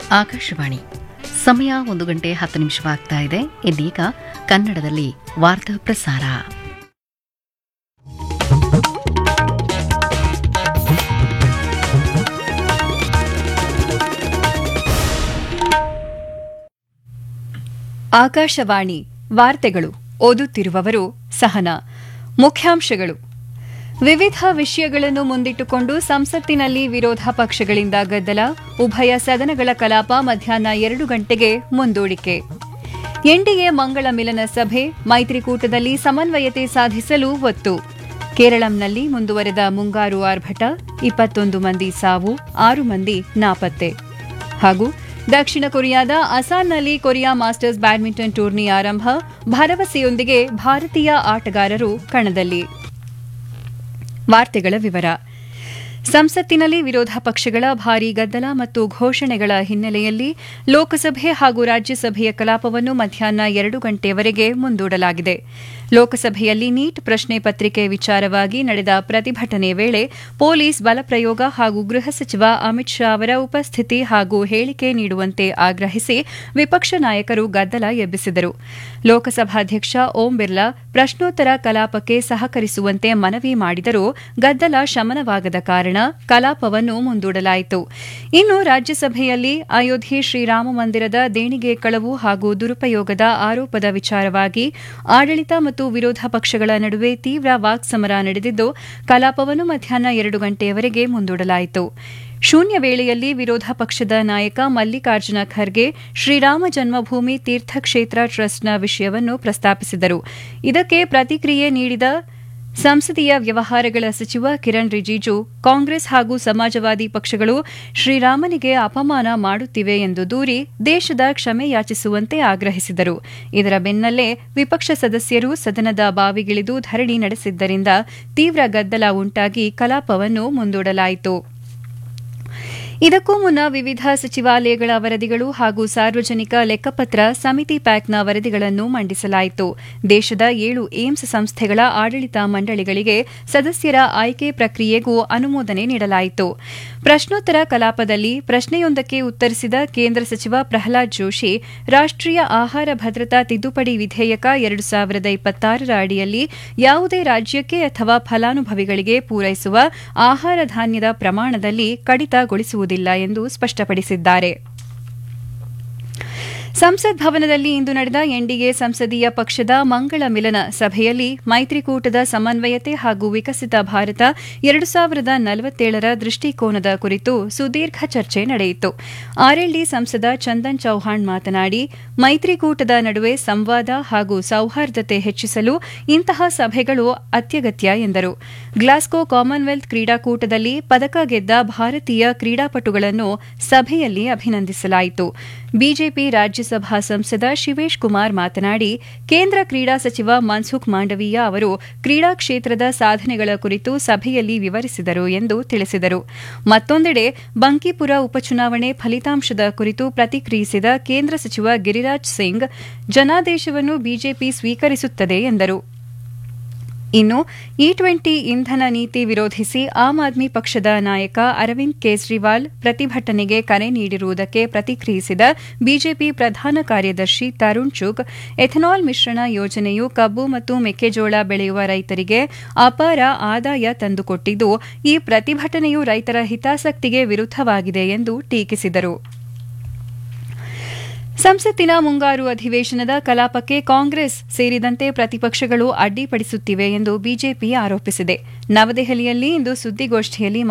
ಆಕಾಶವಾಣಿ ಸಮಯ ಒಂದು ಗಂಟೆ ಹತ್ತು ನಿಮಿಷವಾಗ್ತಾ ಇದೆ ಇನ್ನೀಗ ಕನ್ನಡದಲ್ಲಿ ವಾರ್ತಾ ಪ್ರಸಾರ ಆಕಾಶವಾಣಿ ವಾರ್ತೆಗಳು ಓದುತ್ತಿರುವವರು ಸಹನಾ ಮುಖ್ಯಾಂಶಗಳು ವಿವಿಧ ವಿಷಯಗಳನ್ನು ಮುಂದಿಟ್ಟುಕೊಂಡು ಸಂಸತ್ತಿನಲ್ಲಿ ವಿರೋಧ ಪಕ್ಷಗಳಿಂದ ಗದ್ದಲ ಉಭಯ ಸದನಗಳ ಕಲಾಪ ಮಧ್ಯಾಹ್ನ ಎರಡು ಗಂಟೆಗೆ ಮುಂದೂಡಿಕೆ ಎನ್ಡಿಎ ಮಂಗಳ ಮಿಲನ ಸಭೆ ಮೈತ್ರಿಕೂಟದಲ್ಲಿ ಸಮನ್ವಯತೆ ಸಾಧಿಸಲು ಒತ್ತು ಕೇರಳಂನಲ್ಲಿ ಮುಂದುವರೆದ ಮುಂಗಾರು ಆರ್ಭಟ ಇಪ್ಪತ್ತೊಂದು ಮಂದಿ ಸಾವು ಆರು ಮಂದಿ ನಾಪತ್ತೆ ಹಾಗೂ ದಕ್ಷಿಣ ಕೊರಿಯಾದ ಅಸಾನ್ನಲ್ಲಿ ಕೊರಿಯಾ ಮಾಸ್ಟರ್ಸ್ ಬ್ಯಾಡ್ಮಿಂಟನ್ ಟೂರ್ನಿ ಆರಂಭ ಭರವಸೆಯೊಂದಿಗೆ ಭಾರತೀಯ ಆಟಗಾರರು ಕಣದಲ್ಲಿ ವಾರ್ತೆಗಳ ವಿವರ ಸಂಸತ್ತಿನಲ್ಲಿ ವಿರೋಧ ಪಕ್ಷಗಳ ಭಾರೀ ಗದ್ದಲ ಮತ್ತು ಘೋಷಣೆಗಳ ಹಿನ್ನೆಲೆಯಲ್ಲಿ ಲೋಕಸಭೆ ಹಾಗೂ ರಾಜ್ಯಸಭೆಯ ಕಲಾಪವನ್ನು ಮಧ್ಯಾಹ್ನ ಎರಡು ಗಂಟೆಯವರೆಗೆ ಮುಂದೂಡಲಾಗಿದೆ ಲೋಕಸಭೆಯಲ್ಲಿ ನೀಟ್ ಪ್ರಶ್ನೆ ಪತ್ರಿಕೆ ವಿಚಾರವಾಗಿ ನಡೆದ ಪ್ರತಿಭಟನೆ ವೇಳೆ ಪೊಲೀಸ್ ಬಲಪ್ರಯೋಗ ಹಾಗೂ ಗೃಹ ಸಚಿವ ಅಮಿತ್ ಶಾ ಅವರ ಉಪಸ್ಥಿತಿ ಹಾಗೂ ಹೇಳಿಕೆ ನೀಡುವಂತೆ ಆಗ್ರಹಿಸಿ ವಿಪಕ್ಷ ನಾಯಕರು ಗದ್ದಲ ಎಬ್ಬಿಸಿದರು ಲೋಕಸಭಾಧ್ಯಕ್ಷ ಓಂ ಬಿರ್ಲಾ ಪ್ರಶ್ನೋತ್ತರ ಕಲಾಪಕ್ಕೆ ಸಹಕರಿಸುವಂತೆ ಮನವಿ ಮಾಡಿದರೂ ಗದ್ದಲ ಶಮನವಾಗದ ಕಾರಣ ಕಲಾಪವನ್ನು ಮುಂದೂಡಲಾಯಿತು ಇನ್ನು ರಾಜ್ಯಸಭೆಯಲ್ಲಿ ಅಯೋಧ್ಯೆ ಶ್ರೀರಾಮ ಮಂದಿರದ ದೇಣಿಗೆ ಕಳವು ಹಾಗೂ ದುರುಪಯೋಗದ ಆರೋಪದ ವಿಚಾರವಾಗಿ ಆಡಳಿತ ಮತ್ತು ವಿರೋಧ ಪಕ್ಷಗಳ ನಡುವೆ ತೀವ್ರ ವಾಕ್ಸಮರ ನಡೆದಿದ್ದು ಕಲಾಪವನ್ನು ಮಧ್ಯಾಹ್ನ ಎರಡು ಗಂಟೆಯವರೆಗೆ ಮುಂದೂಡಲಾಯಿತು ಶೂನ್ಯ ವೇಳೆಯಲ್ಲಿ ವಿರೋಧ ಪಕ್ಷದ ನಾಯಕ ಮಲ್ಲಿಕಾರ್ಜುನ ಖರ್ಗೆ ಶ್ರೀರಾಮ ಜನ್ಮಭೂಮಿ ತೀರ್ಥಕ್ಷೇತ್ರ ಟ್ರಸ್ಟ್ನ ವಿಷಯವನ್ನು ಪ್ರಸ್ತಾಪಿಸಿದರು ಇದಕ್ಕೆ ಪ್ರತಿಕ್ರಿಯೆ ನೀಡಿದ ಸಂಸದೀಯ ವ್ಯವಹಾರಗಳ ಸಚಿವ ಕಿರಣ್ ರಿಜಿಜು ಕಾಂಗ್ರೆಸ್ ಹಾಗೂ ಸಮಾಜವಾದಿ ಪಕ್ಷಗಳು ಶ್ರೀರಾಮನಿಗೆ ಅಪಮಾನ ಮಾಡುತ್ತಿವೆ ಎಂದು ದೂರಿ ದೇಶದ ಕ್ಷಮೆ ಯಾಚಿಸುವಂತೆ ಆಗ್ರಹಿಸಿದರು ಇದರ ಬೆನ್ನಲ್ಲೇ ವಿಪಕ್ಷ ಸದಸ್ಯರು ಸದನದ ಬಾವಿಗಿಳಿದು ಧರಣಿ ನಡೆಸಿದ್ದರಿಂದ ತೀವ್ರ ಗದ್ದಲ ಉಂಟಾಗಿ ಕಲಾಪವನ್ನು ಮುಂದೂಡಲಾಯಿತು ಇದಕ್ಕೂ ಮುನ್ನ ವಿವಿಧ ಸಚಿವಾಲಯಗಳ ವರದಿಗಳು ಹಾಗೂ ಸಾರ್ವಜನಿಕ ಲೆಕ್ಕಪತ್ರ ಸಮಿತಿ ಪ್ಯಾಕ್ನ ವರದಿಗಳನ್ನು ಮಂಡಿಸಲಾಯಿತು ದೇಶದ ಏಳು ಏಮ್ಸ್ ಸಂಸ್ಥೆಗಳ ಆಡಳಿತ ಮಂಡಳಿಗಳಿಗೆ ಸದಸ್ಯರ ಆಯ್ಕೆ ಪ್ರಕ್ರಿಯೆಗೂ ಅನುಮೋದನೆ ನೀಡಲಾಯಿತು ಪ್ರಶ್ನೋತ್ತರ ಕಲಾಪದಲ್ಲಿ ಪ್ರಶ್ನೆಯೊಂದಕ್ಕೆ ಉತ್ತರಿಸಿದ ಕೇಂದ್ರ ಸಚಿವ ಪ್ರಹ್ಲಾದ್ ಜೋಶಿ ರಾಷ್ಟೀಯ ಆಹಾರ ಭದ್ರತಾ ತಿದ್ದುಪಡಿ ವಿಧೇಯಕ ಎರಡು ಸಾವಿರದ ಇಪ್ಪತ್ತಾರರ ಅಡಿಯಲ್ಲಿ ಯಾವುದೇ ರಾಜ್ಯಕ್ಕೆ ಅಥವಾ ಫಲಾನುಭವಿಗಳಿಗೆ ಪೂರೈಸುವ ಆಹಾರ ಧಾನ್ಯದ ಪ್ರಮಾಣದಲ್ಲಿ ಕಡಿತಗೊಳಿಸುವುದಿಲ್ಲ ಎಂದು ಸ್ಪಷ್ಟಪಡಿಸಿದ್ದಾರೆ ಸಂಸತ್ ಭವನದಲ್ಲಿ ಇಂದು ನಡೆದ ಎನ್ಡಿಎ ಸಂಸದೀಯ ಪಕ್ಷದ ಮಂಗಳ ಮಿಲನ ಸಭೆಯಲ್ಲಿ ಮೈತ್ರಿಕೂಟದ ಸಮನ್ವಯತೆ ಹಾಗೂ ವಿಕಸಿತ ಭಾರತ ಎರಡು ಸಾವಿರದ ನಲವತ್ತೇಳರ ದೃಷ್ಟಿಕೋನದ ಕುರಿತು ಸುದೀರ್ಘ ಚರ್ಚೆ ನಡೆಯಿತು ಆರ್ಎಲ್ಡಿ ಸಂಸದ ಚಂದನ್ ಚೌಹಾಣ್ ಮಾತನಾಡಿ ಮೈತ್ರಿಕೂಟದ ನಡುವೆ ಸಂವಾದ ಹಾಗೂ ಸೌಹಾರ್ದತೆ ಹೆಚ್ಚಿಸಲು ಇಂತಹ ಸಭೆಗಳು ಅತ್ಯಗತ್ಯ ಎಂದರು ಗ್ಲಾಸ್ಗೋ ಕಾಮನ್ವೆಲ್ತ್ ಕ್ರೀಡಾಕೂಟದಲ್ಲಿ ಪದಕ ಗೆದ್ದ ಭಾರತೀಯ ಕ್ರೀಡಾಪಟುಗಳನ್ನು ಸಭೆಯಲ್ಲಿ ಅಭಿನಂದಿಸಲಾಯಿತು ಬಿಜೆಪಿ ರಾಜ್ಯಸಭಾ ಸಂಸದ ಶಿವೇಶ್ ಕುಮಾರ್ ಮಾತನಾಡಿ ಕೇಂದ್ರ ಕ್ರೀಡಾ ಸಚಿವ ಮನ್ಸುಖ್ ಮಾಂಡವೀಯ ಅವರು ಕ್ರೀಡಾ ಕ್ಷೇತ್ರದ ಸಾಧನೆಗಳ ಕುರಿತು ಸಭೆಯಲ್ಲಿ ವಿವರಿಸಿದರು ಎಂದು ತಿಳಿಸಿದರು ಮತ್ತೊಂದೆಡೆ ಬಂಕಿಪುರ ಉಪಚುನಾವಣೆ ಫಲಿತಾಂಶದ ಕುರಿತು ಪ್ರತಿಕ್ರಿಯಿಸಿದ ಕೇಂದ್ರ ಸಚಿವ ಗಿರಿರಾಜ್ ಸಿಂಗ್ ಜನಾದೇಶವನ್ನು ಬಿಜೆಪಿ ಸ್ವೀಕರಿಸುತ್ತದೆ ಎಂದರು ಇನ್ನು ಇ ಟ್ವೆಂಟಿ ಇಂಧನ ನೀತಿ ವಿರೋಧಿಸಿ ಆಮ್ ಆದ್ಮಿ ಪಕ್ಷದ ನಾಯಕ ಅರವಿಂದ್ ಕೇಜ್ರಿವಾಲ್ ಪ್ರತಿಭಟನೆಗೆ ಕರೆ ನೀಡಿರುವುದಕ್ಕೆ ಪ್ರತಿಕ್ರಿಯಿಸಿದ ಬಿಜೆಪಿ ಪ್ರಧಾನ ಕಾರ್ಯದರ್ಶಿ ತರುಣ್ ಚುಗ್ ಎಥನಾಲ್ ಮಿಶ್ರಣ ಯೋಜನೆಯು ಕಬ್ಬು ಮತ್ತು ಮೆಕ್ಕೆಜೋಳ ಬೆಳೆಯುವ ರೈತರಿಗೆ ಅಪಾರ ಆದಾಯ ತಂದುಕೊಟ್ಟಿದ್ದು ಈ ಪ್ರತಿಭಟನೆಯು ರೈತರ ಹಿತಾಸಕ್ತಿಗೆ ವಿರುದ್ದವಾಗಿದೆ ಎಂದು ಟೀಕಿಸಿದರು ಸಂಸತ್ತಿನ ಮುಂಗಾರು ಅಧಿವೇಶನದ ಕಲಾಪಕ್ಕೆ ಕಾಂಗ್ರೆಸ್ ಸೇರಿದಂತೆ ಪ್ರತಿಪಕ್ಷಗಳು ಅಡ್ಡಿಪಡಿಸುತ್ತಿವೆ ಎಂದು ಬಿಜೆಪಿ ಆರೋಪಿಸಿದೆ ನವದೆಹಲಿಯಲ್ಲಿ ಇಂದು ಸುದ್ದಿಗೋಷ್ಠಿಯಲ್ಲಿ